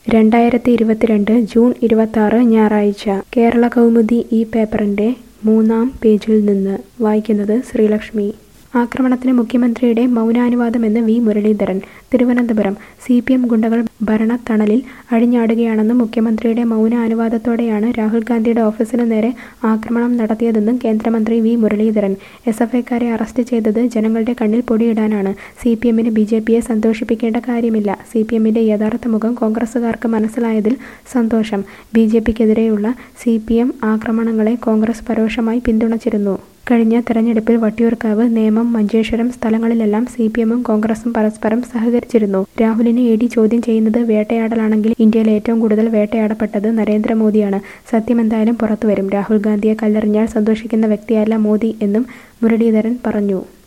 രണ്ടായിരത്തി ഇരുപത്തിരണ്ട് ജൂൺ ഇരുപത്താറ് ഞായറാഴ്ച കേരള കൗമുദി ഈ പേപ്പറിന്റെ മൂന്നാം പേജിൽ നിന്ന് വായിക്കുന്നത് ശ്രീലക്ഷ്മി ആക്രമണത്തിന് മുഖ്യമന്ത്രിയുടെ മൗനാനുവാദമെന്ന് V Muraleedharan Thiruvananthapuram C P M ഗുണ്ടകൾ ഭരണത്തണലിൽ അഴിഞ്ഞാടുകയാണെന്നും മുഖ്യമന്ത്രിയുടെ മൗനാനുവാദത്തോടെയാണ് രാഹുൽ ഗാന്ധിയുടെ ഓഫീസിനു നേരെ ആക്രമണം നടത്തിയതെന്നും കേന്ദ്രമന്ത്രി വി മുരളീധരൻ എസ് എഫ് ഐക്കാരെ അറസ്റ്റ് ചെയ്തത് ജനങ്ങളുടെ കണ്ണിൽ പൊടിയിടാനാണ് സി പി എമ്മിന് ബി ജെ പിയെ സന്തോഷിപ്പിക്കേണ്ട കാര്യമില്ല സി പി എമ്മിന്റെ യഥാർത്ഥ മുഖം കോൺഗ്രസുകാർക്ക് മനസ്സിലായതിൽ സന്തോഷം ബി ജെ പിക്കെതിരെയുള്ള സി പി എം ആക്രമണങ്ങളെ കോൺഗ്രസ് പരോക്ഷമായി പിന്തുണച്ചിരുന്നു കഴിഞ്ഞ തെരഞ്ഞെടുപ്പിൽ വട്ടിയൂർക്കാവ് നേമം മഞ്ചേശ്വരം സ്ഥലങ്ങളിലെല്ലാം സി പി എമ്മും കോൺഗ്രസും പരസ്പരം സഹകരിച്ചിരുന്നു രാഹുലിനെ ഇ ഡി ചോദ്യം ചെയ്യുന്നത് വേട്ടയാടലാണെങ്കിൽ ഇന്ത്യയിൽ ഏറ്റവും കൂടുതൽ വേട്ടയാടപ്പെട്ടത് നരേന്ദ്രമോദിയാണ് സത്യം എന്തായാലും പുറത്തുവരും രാഹുൽ ഗാന്ധിയെ കല്ലെറിഞ്ഞാൽ സന്തോഷിക്കുന്ന വ്യക്തിയല്ല മോദി എന്നും മുരളീധരൻ പറഞ്ഞു